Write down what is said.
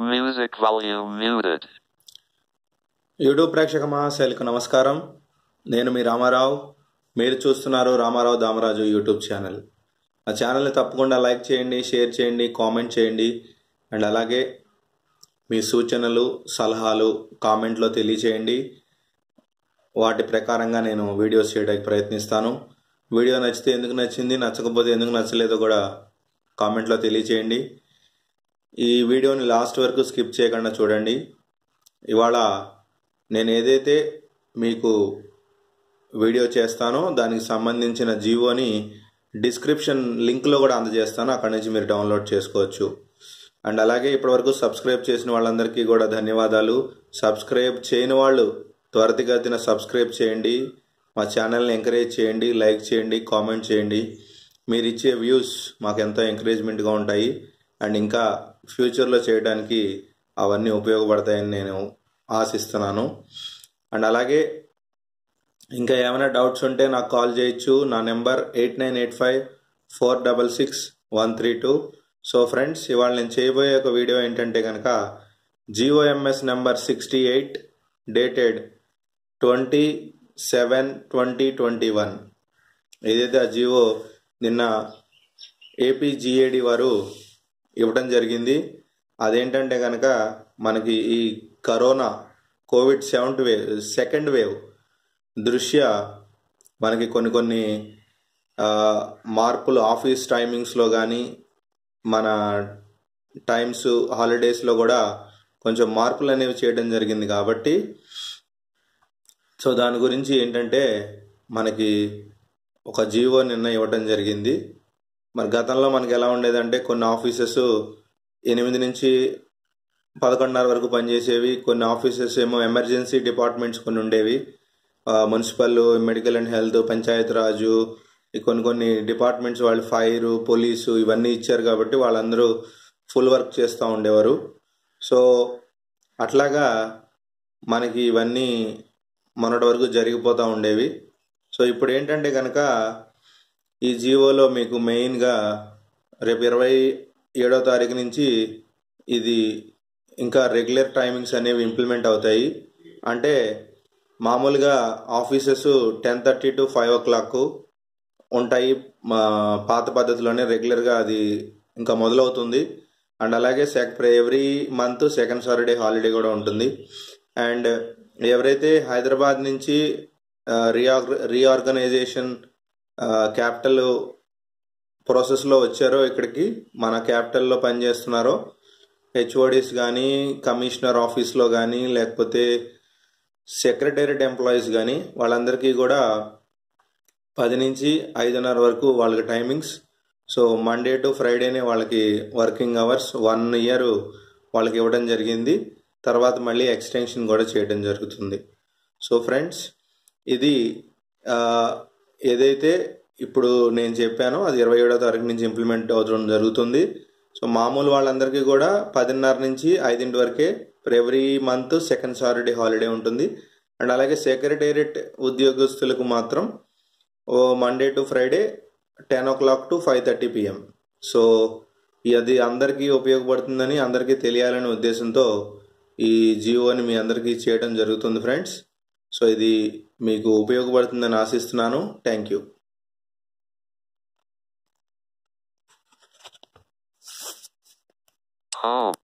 Music volume muted. YouTube ప్రేక్షక మహాశైలకు నమస్కారం నేను మీ రామారావు మీరు చూస్తున్నారు రామారావు దామరాజు యూట్యూబ్ ఛానల్ ఆ ఛానల్ని తప్పకుండా లైక్ చేయండి షేర్ చేయండి కామెంట్ చేయండి అండ్ అలాగే మీ సూచనలు సలహాలు కామెంట్లో తెలియచేయండి వాటి ప్రకారంగా నేను వీడియోస్ చేయడానికి ప్రయత్నిస్తాను వీడియో నచ్చితే ఎందుకు నచ్చింది నచ్చకపోతే ఎందుకు నచ్చలేదో కూడా కామెంట్లో తెలియచేయండి ఈ వీడియోని లాస్ట్ వరకు స్కిప్ చేయకుండా చూడండి ఇవాళ నేను ఏదైతే మీకు వీడియో చేస్తానో దానికి సంబంధించిన జీవోని డిస్క్రిప్షన్ లింక్లో కూడా అందజేస్తాను అక్కడి నుంచి మీరు డౌన్లోడ్ చేసుకోవచ్చు అండ్ అలాగే ఇప్పటివరకు సబ్స్క్రైబ్ చేసిన వాళ్ళందరికీ కూడా ధన్యవాదాలు సబ్స్క్రైబ్ చేయని వాళ్ళు త్వరితగతిన సబ్స్క్రైబ్ చేయండి మా ఛానల్ని ఎంకరేజ్ చేయండి లైక్ చేయండి కామెంట్ చేయండి మీరు ఇచ్చే వ్యూస్ మాకు ఎంతో ఎంకరేజ్మెంట్గా ఉంటాయి అండ్ ఇంకా ఫ్యూచర్లో చేయడానికి అవన్నీ ఉపయోగపడతాయని నేను ఆశిస్తున్నాను అండ్ అలాగే ఇంకా ఏమైనా డౌట్స్ ఉంటే నాకు కాల్ చేయొచ్చు నా number eight nine eight five four double six one three two so friends ఇవాళ నేను చేయబోయే ఒక వీడియో ఏంటంటే కనుక GOMS number sixty eight dated twenty seven twenty twenty one ఏదైతే ఆ జియో నిన్న ఏపీ జిఏడి వారు ఇవ్వడం జరిగింది అదేంటంటే కనుక మనకి ఈ corona covid seventh wave second wave దృష్ట్యా మనకి కొన్ని కొన్ని ఆ, మార్పులు ఆఫీస్ టైమింగ్స్లో కానీ మన టైమ్స్ హాలిడేస్లో కూడా కొంచెం మార్పులు అనేవి చేయడం జరిగింది కాబట్టి సో దాని గురించి ఏంటంటే మనకి ఒక జీవో నిన్న ఇవ్వడం జరిగింది మరి గతంలో మనకి ఎలా ఉండేదంటే కొన్ని ఆఫీసెస్ ఎనిమిది నుంచి పదకొండున్నర వరకు పనిచేసేవి కొన్ని ఆఫీసెస్ ఏమో ఎమర్జెన్సీ డిపార్ట్మెంట్స్ కొన్ని ఉండేవి ఆ, municipal medical and health panchayat Raj ఈ కొన్ని కొన్ని డిపార్ట్మెంట్స్ వాళ్ళు ఫైర్ పోలీసు ఇవన్నీ ఇచ్చారు కాబట్టి వాళ్ళందరూ ఫుల్ వర్క్ చేస్తూ ఉండేవారు సో అట్లాగా మనకి ఇవన్నీ మొన్నటి వరకు జరిగిపోతూ ఉండేవి సో ఇప్పుడు ఏంటంటే కనుక ఈ జీవోలో మీకు మెయిన్గా రేపు ఇరవై ఏడో తారీఖు నుంచి ఇది ఇంకా రెగ్యులర్ టైమింగ్స్ అనేవి ఇంప్లిమెంట్ అవుతాయి అంటే మామూలుగా offices ten thirty to five o'clock ఉంటాయి మా పాత పద్ధతిలోనే రెగ్యులర్గా అది ఇంకా మొదలవుతుంది అండ్ అలాగే sec every month second Saturday holiday కూడా ఉంటుంది అండ్ ఎవరైతే హైదరాబాద్ నుంచి రీఆర్ రీఆర్గనైజేషన్ క్యాపిటల్ ప్రాసెస్లో వచ్చారో ఇక్కడికి మన క్యాపిటల్లో పనిచేస్తున్నారో హెచ్ఓడిస్ కానీ కమిషనర్ ఆఫీస్లో కానీ లేకపోతే సెక్రటేరియట్ ఎంప్లాయీస్ కానీ వాళ్ళందరికీ కూడా పది నుంచి ఐదున్నర వరకు వాళ్ళకి టైమింగ్స్ సో మండే టు ఫ్రైడేనే వాళ్ళకి వర్కింగ్ అవర్స్ వన్ ఇయర్ వాళ్ళకి ఇవ్వడం జరిగింది తర్వాత మళ్ళీ ఎక్స్టెన్షన్ కూడా చేయడం జరుగుతుంది సో ఫ్రెండ్స్ ఇది ఆ, ఏదైతే ఇప్పుడు నేను చెప్పానో అది ఇరవై ఏడో తారీఖు నుంచి ఇంప్లిమెంట్ అవడం జరుగుతుంది సో మామూలు వాళ్ళందరికీ కూడా పదిన్నర నుంచి ఐదింటి వరకే every month second Saturday holiday ఉంటుంది అండ్ అలాగే సెక్రటేరియట్ ఉద్యోగస్తులకు మాత్రం ఓ Monday to Friday ten o'clock to five thirty PM so అది అందరికీ ఉపయోగపడుతుందని అందరికీ తెలియాలనే ఉద్దేశంతో ఈ జియోని మీ అందరికీ చేయడం జరుగుతుంది ఫ్రెండ్స్ సో ఇది మీకు ఉపయోగపడుతుందని ఆశిస్తున్నాను థ్యాంక్ యూ Home.